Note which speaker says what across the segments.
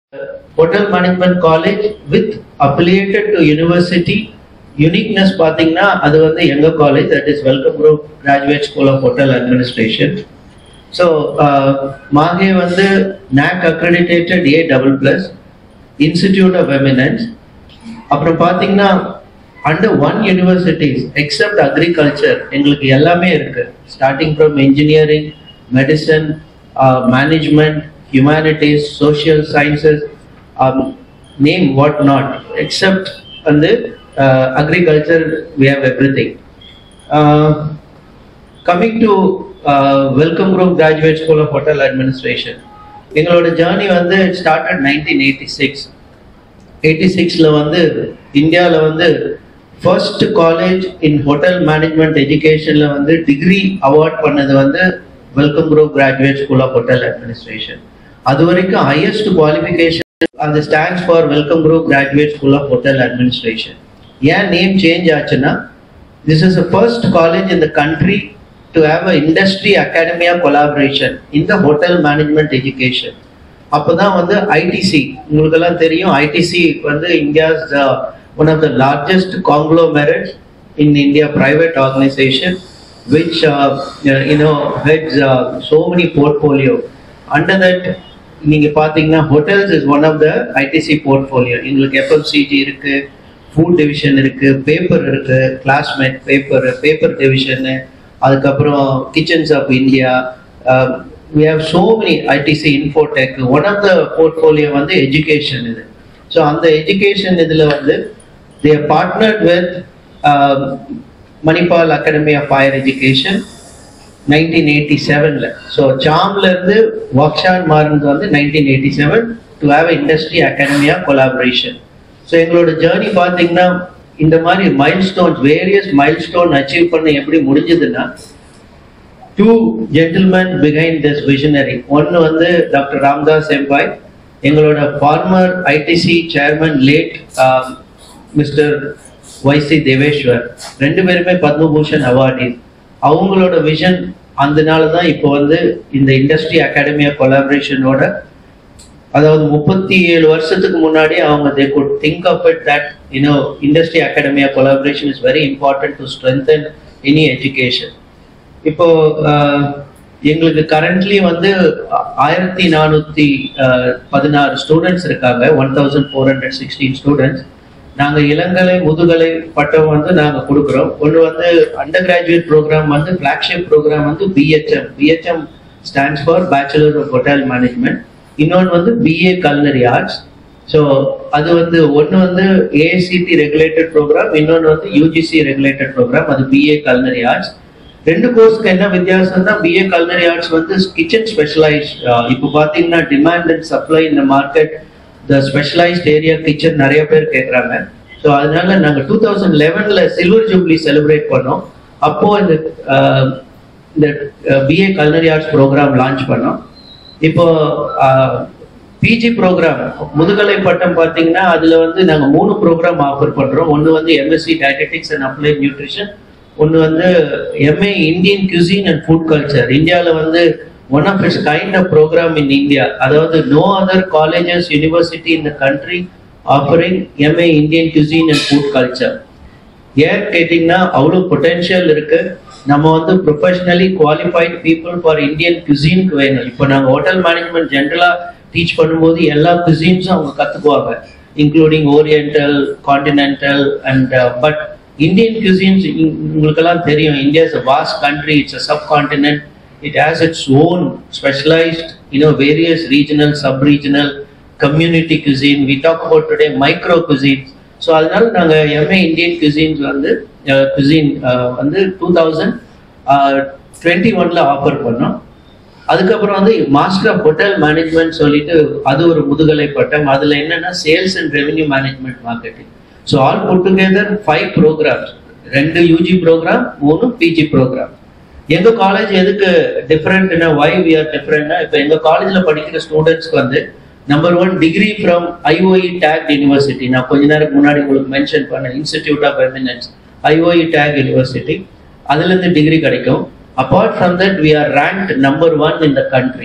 Speaker 1: hotel management college with affiliated to university uniqueness பாத்தீங்கன்னா அது வந்து எங்க college that is Welcome group graduate school of Hotel Administration so MAHE வந்து NAC accredited A double plus institute of eminence அப்புறம் பாத்தீங்கன்னா under one universities except agriculture எங்களுக்கு எல்லாமே இருக்கு starting from engineering medicine management humanities social sciences name what not except வந்து agriculture we have every thing coming to Welcome group graduate school of Hotel Administration எங்களோட journey வந்து started nineteen eighty six eighty சிக்ஸில் வந்து இந்தியாவில் வந்து first college in hotel management எஜுகேஷனில் வந்து degree award பண்ணது வந்து Welcome group graduate school of Hotel Administration அது வரைக்கும் ஹையஸ்ட் குவாலிஃபிகேஷன் அந்த stands for Welcome group graduate school of Hotel Administration ஏன் நேம் சேஞ்ச் ஆச்சுன்னா this is a first college in the country to have a industry academia collaboration இந்த hotel management education அப்போதான் வந்து ITC உங்களுக்கெல்லாம் தெரியும் ITC வந்து India's one of the largest காங்க்ளோமெரட் in India private organisation which uh, you know heads uh, so many portfolio under that நீங்க பாத்தீங்கன்னா hotels is one of the ITC portfolio எங்களுக்கு FMCG இருக்கு food division இருக்கு paper இருக்கு Classmate paper paper division அதுக்கப்புறம் kitchens of India we have so many ITC Infotech one of the portfolio வந்து education இது so அந்த எஜுகேஷன் இதில் வந்து they partnered with Manipal Academy of Higher Education nineteen eighty செவனில் so சாம்ல இருந்து ஒர்க்ஷான் மாறினது வந்து nineteen eighty seven to have industry academy of collaboration so எங்களோட ஜேர்னி பார்த்தீங்கன்னா இந்த மாதிரி mile stones various mile stone achieve பண்ண எப்படி முடிஞ்சதுன்னா two gentleman behind this visionary ஒன்று வந்து டாக்டர் ராம்தாஸ் எம்பாய் எங்களோட farmer ITC chairman late mister YC தேவேஸ்வர் ரெண்டு பேருமே பத்மபூஷன் அவார்டி அவங்களோட விஷன் அதனால தான் இப்போ வந்து இந்த இண்டஸ்ட்ரி அகாடமியா கொலாபரேஷனோட அதாவது முப்பத்தி ஏழு வருஷத்துக்கு முன்னாடி அவங்க they good think of it that you know industry academia collaboration is very important to strengthen any education இப்போ எங்களுக்கு கரண்ட்லி வந்து ஆயிரத்தி நானூத்தி பதினாறு ஸ்டூடெண்ட்ஸ் இருக்காங்க one thousand four hundred sixteen students நாங்க இளங்கலை முதுகலை பட்டம் வந்து நாங்க கொடுக்குறோம் ஒன்று வந்து அண்டர் கிராஜுவேட் ப்ரோக்ராம் வந்து ஃபிளாக்ஷிப் ப்ரோக்ராம் வந்து BHM BHM stands for bachelor of hotel management இன்னொன்று வந்து பிஏ கல்னரி ஆர்ட்ஸ் ஸோ அது வந்து ஒன்று வந்து ஏஐசிடி ரெகுலேட்டட் ப்ரோக்ராம் இன்னொன்று வந்து யூஜிசி ரெகுலேட்டட் ப்ரோக்ராம் அது பிஏ கல்னரி ஆர்ட்ஸ் ரெண்டு கோர்ஸ்க்கு என்ன வித்தியாசம்னா பிஏ கல்னரி ஆர்ட்ஸ் வந்து கிச்சன் ஸ்பெஷலைஸ் இப்போ பார்த்தீங்கன்னா டிமாண்ட் அண்ட் சப்ளை இந்த market the specialised area kitchen நிறைய பேர் கேட்குறாங்க ஸோ அதனால நாங்கள் டூ தௌசண்ட் லெவனில் சில்வர் ஜூப்ளி செலிப்ரேட் பண்ணோம் அப்போ இந்த இந்த BA culinary arts program launch பண்ணோம் இப்போ பிஜி ப்ரோக்ராம் முதுகலை பட்டம் பார்த்தீங்கன்னா அதில் வந்து நாங்கள் மூணு ப்ரோக்ராம் ஆஃபர் பண்ணுறோம் ஒன்று வந்து MSc dietetics and applied nutrition ஒன்று வந்து MA Indian cuisine and food culture இந்தியாவில் வந்து one of its kind of program in India அதாவது no other colleges university in the country offering MA Indian cuisine and food culture ஏன் கேட்டிங்கன்னா அவ்வளோ potential இருக்கு நம்ம வந்து professionally qualified people for Indian குசினுக்கு வேணும் இப்போ நாங்கள் ஹோட்டல் மேனேஜ்மெண்ட் ஜென்ரலாக டீச் பண்ணும்போது எல்லா குசின்ஸும் அவங்க கற்றுக்குவாங்க including oriental continental and but Indian cuisines உங்களுக்கெல்லாம் தெரியும் India is a vast country it's a subcontinent it has its own specialized, you know, various regional, sub-regional, community cuisine. We talk about today micro cuisines. So அதனால நாங்கள் MA Indian cuisines வந்து cuisine வந்து two thousand twenty ஒன்ல offer பண்ணோம் அதுக்கப்புறம் வந்து master of hotel management சொல்லிட்டு அது ஒரு முதுகலை பட்டம் அதில் என்னன்னா sales and revenue management marketing so all put together five programs ரெண்டு யூஜி ப்ரோக்ராம் மூணு பிஜி ப்ரோக்ராம் எங்க காலேஜ் எதுக்கு டிஃப்ரெண்ட்னா வை வி ஆர் டிஃப்ரெண்ட்னா இப்போ எங்க காலேஜ்ல படிக்கிற ஸ்டூடெண்ட்ஸ்க்கு வந்து number one degree from IOE tag university நான் கொஞ்ச நேரம் முன்னாடி உங்களுக்கு மென்ஷன் பண்ணேன் institute of eminence IOE tag university அதுல இருந்து டிகிரி கிடைக்கும் apart from that we are ranked number one in the country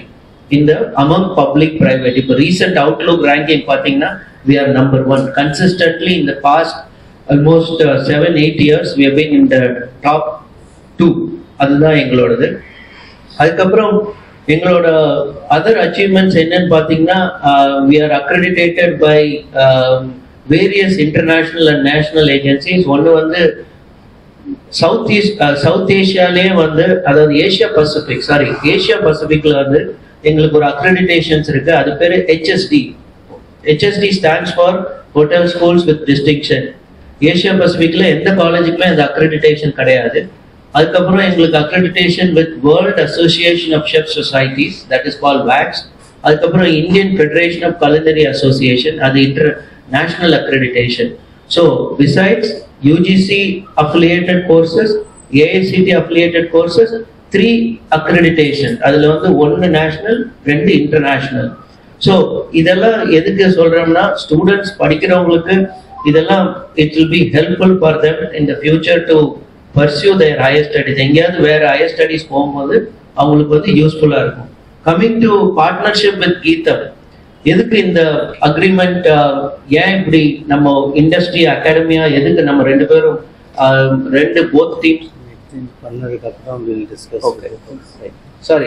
Speaker 1: இந்த அமங் பப்ளிக் பிரைவேட் இப்போ ரீசெண்ட் அவுட்லுக் ரேங்கிங் பார்த்தீங்கன்னா we are number one consistently இந்த past almost seven eight years we been in the top two அதுதான் எங்களோடது அதுக்கப்புறம் எங்களோட other achievements என்னன்னு பார்த்தீங்கன்னா we are accreditated by various international and national agencies ஒன்று வந்து சவுத் ஈஸ்ட் சவுத் ஏஷியாலே வந்து அதாவது ஏஷியா பசிபிக் சாரி ஏஷியா பசிபிக்ல வந்து எங்களுக்கு ஒரு அக்ரெடிடேஷன்ஸ் இருக்கு அது பேரு HST HST stands for hotel schools with distinction Asia பசிபிக்ல எந்த காலேஜுக்குமே அந்த அக்ரெடிடேஷன் கிடையாது அதுக்கப்புறம் எங்களுக்கு accreditation with World Association of Chef Societies that is call வேக்ஸ் அதுக்கப்புறம் Indian Federation of Culinary Association அது international accreditation so besides UGC affiliated courses AICTE affiliated courses three accreditation அதில் வந்து ஒன்று நேஷனல் ரெண்டு இன்டர்நேஷனல் ஸோ இதெல்லாம் எதுக்கு சொல்றோம்னா ஸ்டூடெண்ட்ஸ் படிக்கிறவங்களுக்கு இதெல்லாம் it will be helpful for them in the future to pursue their higher studies எங்கேயாவது வேற ஹையர் ஸ்டடிஸ் போகும்போது அவங்களுக்கு வந்து யூஸ்ஃபுல்லாக இருக்கும் கம்மிங் டு பார்ட்னர்ஷிப் வித் கீதம் எதுக்கு இந்த அக்ரிமெண்ட் ஏன் இப்படி நம்ம இண்டஸ்ட்ரி அகாடமியா எதுக்கு நம்ம ரெண்டு பேரும் ஆஹ், ரெண்டு போத் டீம்ஸ்
Speaker 2: பண்ணதுக்கு அப்புறம் we'll discuss.
Speaker 1: Okay. Sorry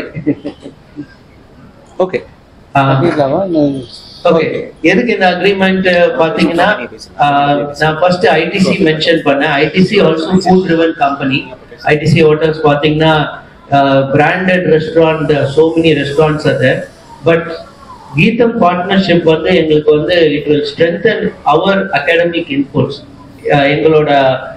Speaker 1: okay
Speaker 2: அது இல்லாம நான்
Speaker 1: ஓகே எதுக்கு இந்த அக்ரிமெண்ட் பாத்தீங்கன்னா ஆஹ், நான் ஃபர்ஸ்ட் ஐடிசி மென்ஷன் பண்ணேன் ITC also food driven company ITC hotels பாத்தீங்கன்னா branded restaurant so many restaurants அது பட் கீதம் பார்ட்னர்ஷிப் வந்து எங்களுக்கு வந்து it will strengthen our academic inputs எங்களோட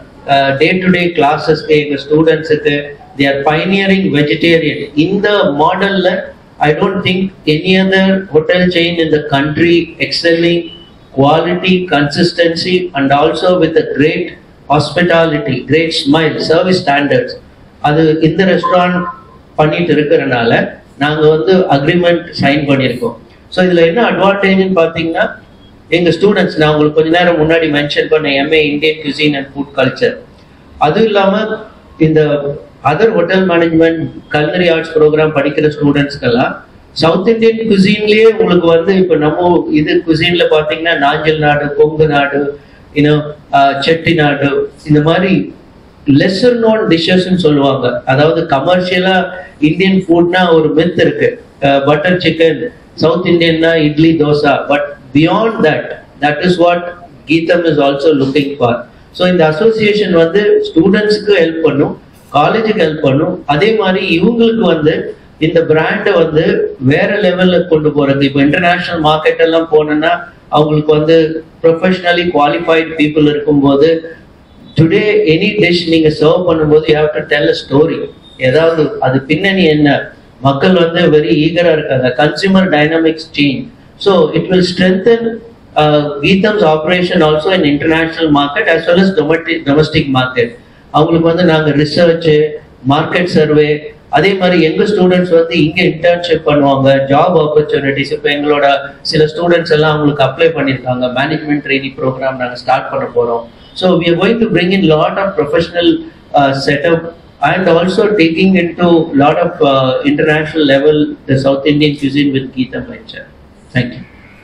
Speaker 1: டே டு டே கிளாஸஸ்க்கு எங்க ஸ்டூடெண்ட்ஸுக்கு தே ஆர் பைனியரிங் வெஜிடேரியன் இந்த மாடல்ல I don't think any other hotel chain in the country excelling quality, consistency, and also with a great hospitality, great smile, service standards. அது இந்த restaurant பண்ணிட்டு இருக்கிறனால நாங்க வந்து அக்ரிமெண்ட் சைன் பண்ணியிருக்கோம் ஸோ இதுல என்ன அட்வான்டேஜ்னு பார்த்தீங்கன்னா எங்க ஸ்டூடெண்ட்ஸ் நான் உங்களுக்கு கொஞ்ச நேரம் முன்னாடி மென்ஷன் பண்ண MA Indian cuisine and food culture அதுவும் இல்லாம இந்த other hotel management culinary arts program படிக்கிற ஸ்டூடெண்ட்ஸ்க்கெல்லாம் சவுத் இந்தியன் குசின்லயே உங்களுக்கு வந்து இப்போ நம்ம இது குசின்ல பாத்தீங்கன்னா நாஞ்சல் நாடு கொங்கு நாடு இன்னும் செட்டி நாடு இந்த மாதிரி லெசர் நோன் டிஷ்ஷஸ்ன்னு சொல்லுவாங்க அதாவது கமர்ஷியலா இந்தியன் ஃபுட்னா ஒரு மித் இருக்கு பட்டர் சிக்கன் சவுத் இந்தியன்னா idli dosa but beyond that that is what GITAM is also looking for so இந்த அசோசியேஷன் வந்து ஸ்டூடெண்ட்ஸ்க்கு ஹெல்ப் பண்ணும் காலேஜுக்கு ஹெல்ப் பண்ணும் அதே மாதிரி இவங்களுக்கு வந்து இந்த பிராண்டை வந்து வேற லெவல்ல கொண்டு போறது இப்போ இன்டர்நேஷனல் மார்க்கெட் எல்லாம் போனோம்னா அவங்களுக்கு வந்து ப்ரொஃபஷனலி குவாலிஃபைட் பீப்புள் இருக்கும்போது டுடே எனி டிஷ் நீங்க சர்வ் பண்ணும்போது you have to tell a story ஏதாவது அது பின்னணி என்ன மக்கள் வந்து வெரி ஈகரா இருக்காங்க consumer dynamics change so it will strengthen Geetham's operation also in international market as well as domestic domestic market அவங்களுக்கு வந்து நாங்க ரிசர்ச் மார்க்கெட் சர்வே அதே மாதிரி எங்க ஸ்டூடெண்ட்ஸ் வந்து இங்க இன்டர்ன்ஷிப் பண்ணுவாங்க ஜாப் ஆப்பர்ச்சுனிட்டிஸ் இப்போ எங்களோட சில ஸ்டூடெண்ட்ஸ் எல்லாம் அவங்களுக்கு அப்ளை பண்ணியிருக்காங்க மேனேஜ்மெண்ட் ட்ரைனிங் ப்ரோக்ராம் நாங்கள் ஸ்டார்ட் பண்ண போறோம் so we are going to bring in lot of professional setup and also taking in to lot of international level the south Indian cuisine with Geetham lecture thank you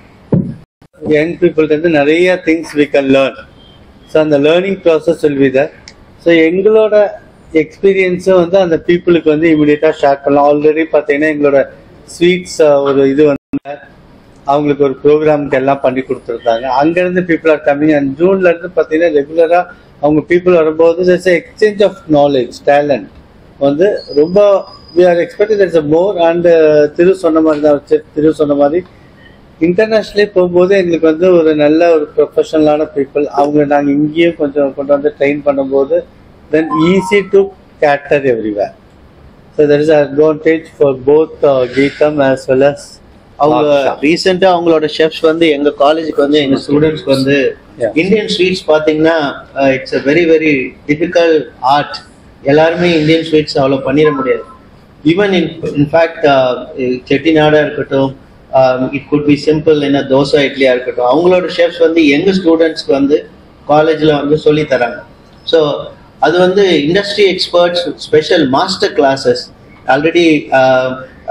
Speaker 2: young பீப்புள்கிட்ட இருந்து நிறைய things we can learn so அந்த learning process will be that so எங்களோட எக்ஸ்பீரியன்ஸும் வந்து அந்த பீப்புளுக்கு வந்து இமீடியட்டாக ஷேர் பண்ணலாம் ஆல்ரெடி பார்த்தீங்கன்னா எங்களோட ஸ்வீட்ஸ் ஒரு இது வந்து அவங்களுக்கு ஒரு ப்ரோக்ராம்க்கு எல்லாம் பண்ணி கொடுத்துருந்தாங்க அங்கேருந்து பீப்புள் ஆர் கம்மிங் அண்ட் ஜூன்ல இருந்து பார்த்தீங்கன்னா ரெகுலராக அவங்க பீப்புள் வரும்போது எக்ஸ்சேஞ்ச் ஆஃப் நாலேஜ் டேலண்ட் வந்து ரொம்ப we are expecting it's more and Thiru சொன்ன மாதிரி தான் வச்சு திரு சொன்ன மாதிரி இன்டர்நேஷ்னலே போகும்போது எங்களுக்கு வந்து ஒரு நல்ல ஒரு ப்ரொஃபஷனலான பீப்புள் அவங்க நாங்கள் இங்கேயும் கொஞ்சம் கொண்டு வந்து ட்ரெயின் பண்ணும்போது then easy to cater everywhere so that is advantage for both Geetham as well as
Speaker 1: அவங்க ரீசெண்டா அவங்களோட ஷெஃப்ஸ் வந்து எங்க காலேஜுக்கு வந்து எங்க ஸ்டூடெண்ட்ஸ்க்கு வந்து
Speaker 2: Yeah.
Speaker 1: இந்தியன் ஸ்வீட்ஸ் பாத்தீங்கன்னா it's a very very difficult art எல்லாருமே இந்தியன் ஸ்வீட்ஸ் அவ்வளோ பண்ணிட முடியாது ஈவன் இன் இன்ஃபேக்ட் செட்டிநாடா இருக்கட்டும் இட் குட் பி சிம்பிள் என்ன தோசை இட்லியா இருக்கட்டும் அவங்களோட ஷெஃப்ஸ் வந்து எங்க ஸ்டூடெண்ட்ஸ்க்கு வந்து காலேஜில் வந்து சொல்லி தராங்க ஸோ அது வந்து industry experts special master classes already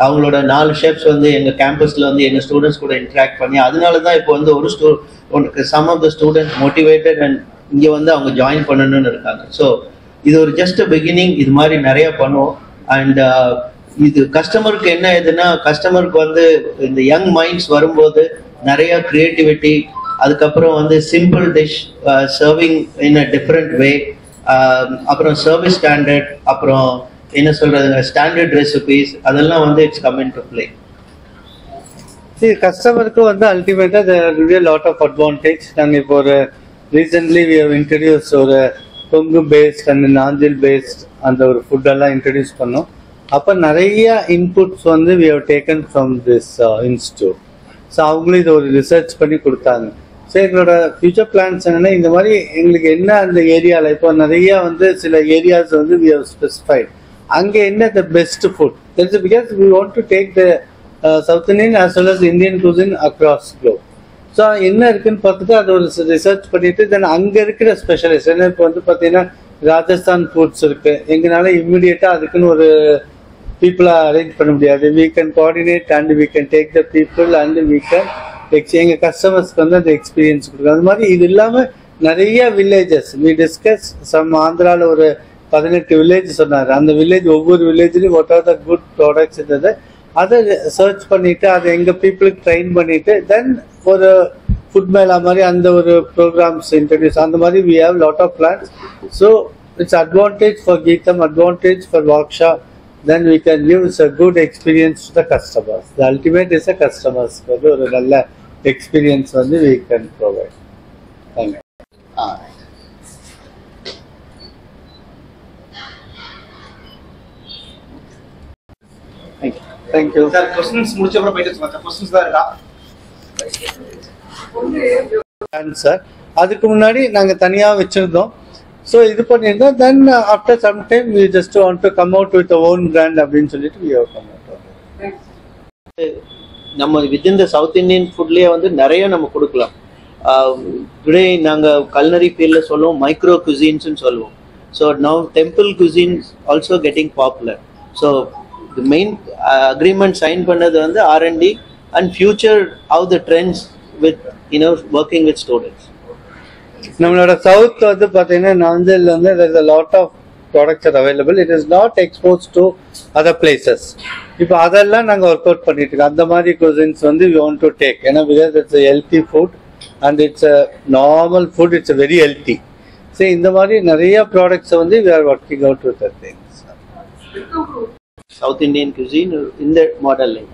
Speaker 1: அவங்களோட நாலு ஷெஃப்ஸ் வந்து எங்கள் கேம்பஸில் வந்து எங்கள் ஸ்டூடெண்ட்ஸ் கூட இன்ட்ராக்ட் பண்ணி அதனால தான் இப்போ வந்து ஒரு ஸ்டூ உனக்கு some of the students motivated and இங்கே வந்து அவங்க ஜாயின் பண்ணணும்னு இருக்காங்க ஸோ இது ஒரு ஜஸ்ட் பிகினிங் இது மாதிரி நிறைய பண்ணுவோம் அண்ட் இது கஸ்டமருக்கு என்ன இதுன்னா கஸ்டமருக்கு வந்து இந்த யங் மைண்ட்ஸ் வரும்போது நிறைய கிரியேட்டிவிட்டி அதுக்கப்புறம் வந்து simple dish serving in a different way அப்புறம் சர்வீஸ் ஸ்டாண்டர்ட் அப்புறம் என்ன சொல்றது ஸ்டாண்டர்ட் ரெசிபிஸ் அதெல்லாம் வந்து இட்ஸ் கம்மிங் டு பிளே
Speaker 2: சரி கஸ்டமருக்கு வந்து அல்டிமேட்டா there will be lot of advantage நாங்கள் இப்போ ஒரு ரீசென்ட்லி வி ஹவ் இன்ட்ரடியூஸ் ஒரு Kongu based and Nanjil based அந்த ஒரு ஃபுட்டெல்லாம் இன்ட்ரடியூஸ் பண்ணோம் அப்போ நிறைய இன்புட்ஸ் வந்து we have taken from this institute so அவங்களும் இதை ஒரு ரிசர்ச் பண்ணி கொடுத்தாங்க ஸோ எங்களோட ஃபியூச்சர் பிளான்ஸ் என்னன்னா இந்த மாதிரி எங்களுக்கு என்ன அந்த ஏரியாவில் இப்போ நிறைய வந்து சில ஏரியாஸ் வந்து வி ஹவ் ஸ்பெசிஃபைட் அங்கே என்ன த பெஸ்ட் ஃபுட் தெரிஞ்சு because we want to take the south Indian as well as Indian cuisine across globe so என்ன இருக்குன்னு பார்த்துட்டு அதை ஒரு ரிசர்ச் பண்ணிட்டு தென் அங்கே இருக்கிற ஸ்பெஷலிஸ்ட் ஏன்னா இப்போ வந்து பார்த்தீங்கன்னா ராஜஸ்தான் ஃபுட்ஸ் இருக்கு எங்களால இம்மிடியட்டாக அதுக்குன்னு ஒரு பீப்புளை அரேஞ்ச் பண்ண முடியாது we can coordinate and we can take the people and we can எக்ஸ் எங்கள் கஸ்டமர்ஸ்க்கு வந்து அந்த எக்ஸ்பீரியன்ஸ் கொடுக்கும் அது மாதிரி இது இல்லாமல் நிறைய வில்லேஜஸ் வி டிஸ்கஸ் சம் ஆந்திராவில் ஒரு பதினெட்டு வில்லேஜ் சொன்னார் அந்த வில்லேஜ் ஒவ்வொரு வில்லேஜ்லையும் what are the good products இருந்தது அதை சர்ச் பண்ணிட்டு அதை எங்கள் பீப்புளுக்கு ட்ரெயின் பண்ணிட்டு தென் ஒரு ஃபுட் மேலா மாதிரி அந்த ஒரு ப்ரோக்ராம்ஸ் இன்ட்ரடியூஸ் அந்த மாதிரி we have lot of plans so it's advantage for Geetham advantage for workshop then we can give a good experience to the customers. The ultimate is the customers. வந்து ஒரு நல்ல experience வந்து we can provide. Thank you.
Speaker 1: Thank you.
Speaker 2: Thank you.
Speaker 3: Sir questions முடிச்ச அப்புறம் போயிட்டு sir questions தான் இருக்கா
Speaker 2: answer அதுக்கு முன்னாடி நாங்க தனியா வச்சிருந்தோம் ஸோ இது பண்ணியிருந்தோம் then after some time we just want to come out with own brand அப்படின்னு சொல்லிட்டு வி ஹவ் கம் அவுட்
Speaker 1: நம்ம வித்தின் த சவுத் இந்தியன் ஃபுட்லயே வந்து நிறைய நம்ம கொடுக்கலாம் டுடே நாங்க கல்னரி ஃபீல்ட்ல சொல்லுவோம் மைக்ரோ குசின்ஸ்னு சொல்லுவோம் so now temple cuisines also getting popular so the main agreement sign பண்ணது வந்து R and D and future how the trends with you know working with students
Speaker 2: நம்மளோட சவுத் வந்து பார்த்தீங்கன்னா நாஞ்சல் வந்து there is a lot of products are available it is not exposed to other places இப்போ அதெல்லாம் நாங்கள் work out பண்ணிட்டு இருக்கோம் அந்த மாதிரி cuisines வந்து we want to take ஏன்னா because it's a healthy food and it's a normal food it's a very healthy so இந்த மாதிரி நிறைய ப்ராடக்ட்ஸை வந்து we are working out with the things
Speaker 1: south Indian cuisine இந்த மாடல்ல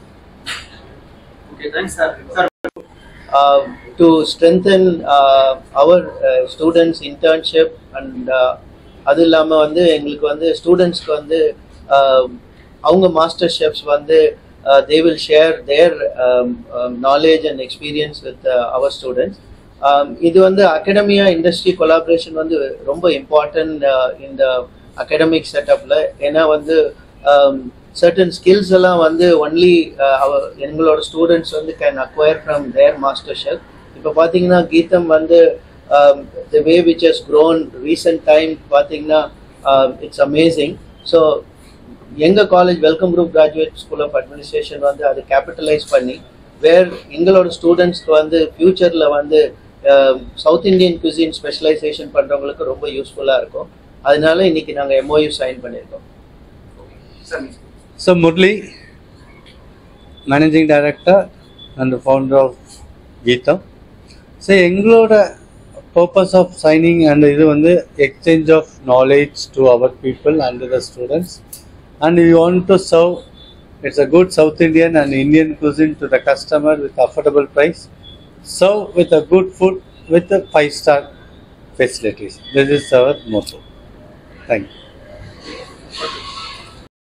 Speaker 3: okay thanks sir sir
Speaker 1: uh, to strengthen uh, our uh, students internship and uh, அது இல்லாமல் வந்து எங்களுக்கு வந்து ஸ்டூடெண்ட்ஸ்க்கு வந்து uh, அவங்க மாஸ்டர் ஷெஃப்ஸ் வந்து they will share their knowledge and experience with our students இது வந்து அகடமியா இண்டஸ்ட்ரி கொலாபரேஷன் வந்து ரொம்ப இம்பார்ட்டன்ட் இந்த அகடமிக் செட்டப்ல ஏன்னா வந்து சர்டன் ஸ்கில்ஸ் எல்லாம் வந்து ஒன்லி எங்களோட ஸ்டூடெண்ட்ஸ் வந்து can acquire from their master chef இப்போ பார்த்தீங்கன்னா கீதம் வந்து the way which has grown recent time பார்த்தீங்கன்னா இட்ஸ் அமேசிங் ஸோ எங்கள் college welcome group graduate school of administration வந்து அதை கேபிட்டலைஸ் பண்ணி வேர் எங்களோட ஸ்டூடெண்ட்ஸ்க்கு வந்து ஃப்யூச்சரில் வந்து சவுத் இந்தியன் குசின் ஸ்பெஷலைசேஷன் பண்ணுறவங்களுக்கு ரொம்ப யூஸ்ஃபுல்லாக இருக்கும் அதனால இன்னைக்கு நாங்கள் எம்ஓயு சைன் பண்ணியிருக்கோம்
Speaker 3: sir
Speaker 2: So Murli, Managing Director and the founder of Geetam. So எங்களோட purpose of signing and இது வந்து exchange of knowledge to our people and the students and we want to serve it's a good South Indian and Indian cuisine to the customer with affordable price serve with a good food with a five star facilities this is our motto thank you